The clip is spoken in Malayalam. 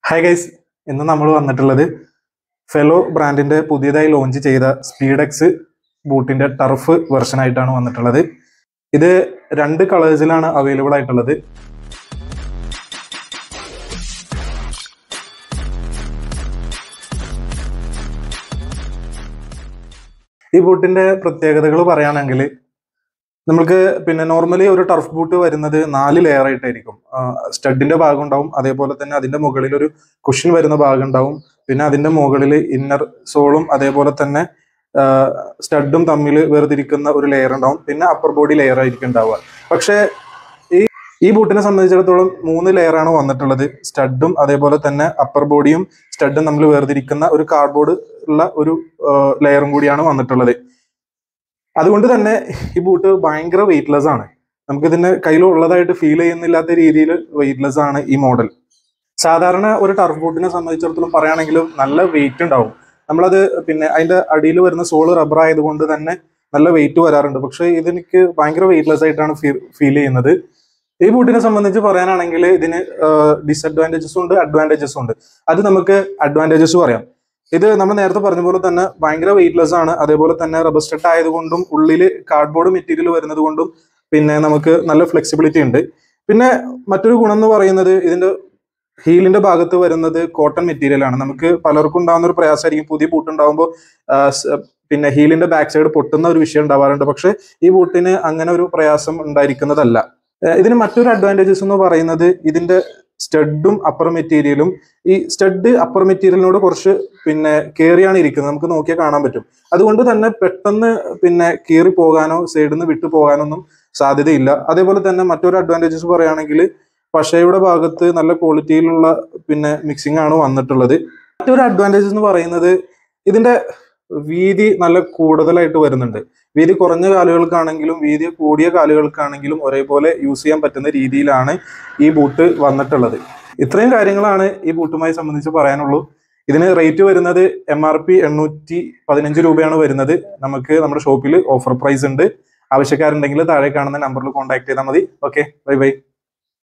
ഹായ് ഗൈസ് ഇന്ന് നമ്മൾ വന്നിട്ടുള്ളത് ഫെലോ ബ്രാൻഡിന്റെ പുതിയതായി ലോഞ്ച് ചെയ്ത സ്പീഡെക്സ് ബൂട്ടിന്റെ ടർഫ് വെർഷൻ ആയിട്ടാണ് വന്നിട്ടുള്ളത് ഇത് രണ്ട് കളേഴ്സിലാണ് അവൈലബിൾ ആയിട്ടുള്ളത് ഈ ബൂട്ടിന്റെ പ്രത്യേകതകൾ പറയുകയാണെങ്കിൽ നമുക്ക് പിന്നെ നോർമലി ഒരു ടർഫ് ബൂട്ട് വരുന്നത് നാല് ലെയർ ആയിട്ടായിരിക്കും സ്റ്റഡിന്റെ ഭാഗം ഉണ്ടാവും അതേപോലെ തന്നെ അതിന്റെ മുകളിൽ ഒരു കുഷൻ വരുന്ന ഭാഗം ഉണ്ടാവും പിന്നെ അതിന്റെ മുകളിൽ ഇന്നർ സോളും അതേപോലെ തന്നെ സ്റ്റഡും തമ്മിൽ വേർതിരിക്കുന്ന ഒരു ലെയർ ഉണ്ടാവും പിന്നെ അപ്പർ ബോഡി ലെയർ ആയിരിക്കും ഉണ്ടാവുക പക്ഷേ ഈ ഈ ബൂട്ടിനെ സംബന്ധിച്ചിടത്തോളം മൂന്ന് ലെയർ ആണ് വന്നിട്ടുള്ളത് സ്റ്റഡും അതേപോലെ തന്നെ അപ്പർ ബോഡിയും സ്റ്റഡും തമ്മിൽ വേർതിരിക്കുന്ന ഒരു കാർഡ്ബോർഡ് ഉള്ള ഒരു ലെയറും കൂടിയാണ് വന്നിട്ടുള്ളത് അതുകൊണ്ട് തന്നെ ഈ ബൂട്ട് ഭയങ്കര വെയിറ്റ്ലെസ് ആണ് നമുക്ക് ഇതിന്റെ കയ്യിൽ ഉള്ളതായിട്ട് ഫീൽ ചെയ്യുന്നില്ലാത്ത രീതിയിൽ വെയിറ്റ്ലെസ് ആണ് ഈ മോഡൽ സാധാരണ ഒരു ടർഫ് ബൂട്ടിനെ സംബന്ധിച്ചിടത്തോളം പറയുകയാണെങ്കിലും നല്ല വെയിറ്റ് ഉണ്ടാവും നമ്മളത് പിന്നെ അതിന്റെ അടിയിൽ വരുന്ന സോള് റബ്ബർ ആയതുകൊണ്ട് തന്നെ നല്ല വെയിറ്റ് വരാറുണ്ട് പക്ഷേ ഇതെനിക്ക് ഭയങ്കര വെയിറ്റ്ലെസ് ആയിട്ടാണ് ഫീൽ ചെയ്യുന്നത് ഈ ബൂട്ടിനെ സംബന്ധിച്ച് പറയാനാണെങ്കിൽ ഇതിന് ഡിസഡ്വാൻറ്റേജസും ഉണ്ട് അഡ്വാൻറ്റേജസും ഉണ്ട് അത് നമുക്ക് അഡ്വാൻറ്റേജസ് പറയാം ഇത് നമ്മൾ നേരത്തെ പറഞ്ഞ പോലെ തന്നെ ഭയങ്കര വെയിറ്റ്ലെസ് ആണ് അതേപോലെ തന്നെ റബ്ബർ സ്റ്റഡ് ആയതുകൊണ്ടും ഉള്ളിൽ കാർഡ്ബോർഡ് മെറ്റീരിയൽ വരുന്നത് കൊണ്ടും പിന്നെ നമുക്ക് നല്ല ഫ്ലെക്സിബിലിറ്റി ഉണ്ട് പിന്നെ മറ്റൊരു ഗുണം എന്ന് പറയുന്നത് ഇതിന്റെ ഹീലിന്റെ ഭാഗത്ത് വരുന്നത് കോട്ടൺ മെറ്റീരിയൽ ആണ് നമുക്ക് പലർക്കും ഉണ്ടാകുന്ന ഒരു പ്രയാസമായിരിക്കും പുതിയ ബൂട്ട് ഉണ്ടാകുമ്പോൾ പിന്നെ ഹീലിന്റെ ബാക്ക് സൈഡ് പൊട്ടുന്ന ഒരു വിഷയം ഉണ്ടാവാറുണ്ട് പക്ഷെ ഈ ബൂട്ടിന് അങ്ങനെ ഒരു പ്രയാസം ഉണ്ടായിരിക്കുന്നതല്ല ഇതിന് മറ്റൊരു അഡ്വാൻറ്റേജസ് എന്ന് പറയുന്നത് ഇതിന്റെ സ്റ്റഡും അപ്പർ മെറ്റീരിയലും ഈ സ്റ്റഡ് അപ്പർ മെറ്റീരിയലിനോട് കുറച്ച് പിന്നെ കയറിയാണ് ഇരിക്കുന്നത് നമുക്ക് നോക്കിയാൽ കാണാൻ പറ്റും അതുകൊണ്ട് തന്നെ പെട്ടെന്ന് പിന്നെ കീറി പോകാനോ സൈഡിൽ നിന്ന് വിട്ടു പോകാനോ ഒന്നും സാധ്യതയില്ല അതേപോലെ തന്നെ മറ്റൊരു അഡ്വാൻറ്റേജസ് പറയുകയാണെങ്കിൽ പശയുടെ ഭാഗത്ത് നല്ല ക്വാളിറ്റിയിലുള്ള പിന്നെ മിക്സിംഗ് ആണ് വന്നിട്ടുള്ളത് മറ്റൊരു അഡ്വാൻറ്റേജസ് എന്ന് പറയുന്നത് ഇതിന്റെ വീതി നല്ല കൂടുതലായിട്ട് വരുന്നുണ്ട് വീതി കുറഞ്ഞ കാലുകൾക്കാണെങ്കിലും വീതി കൂടിയ കാലുകൾക്കാണെങ്കിലും ഒരേപോലെ യൂസ് ചെയ്യാൻ പറ്റുന്ന രീതിയിലാണ് ഈ ബൂട്ട് വന്നിട്ടുള്ളത് ഇത്രയും കാര്യങ്ങളാണ് ഈ ബൂട്ടുമായി സംബന്ധിച്ച് പറയാനുള്ളൂ ഇതിന് റേറ്റ് വരുന്നത് എം ആർ പി എണ്ണൂറ്റി പതിനഞ്ച് രൂപയാണ് വരുന്നത് നമുക്ക് നമ്മുടെ ഷോപ്പിൽ ഓഫർ പ്രൈസ് ഉണ്ട് ആവശ്യക്കാരുണ്ടെങ്കിൽ താഴെ കാണുന്ന നമ്പറിൽ കോൺടാക്ട് ചെയ്താൽ മതി ഓക്കെ ബൈ ബൈ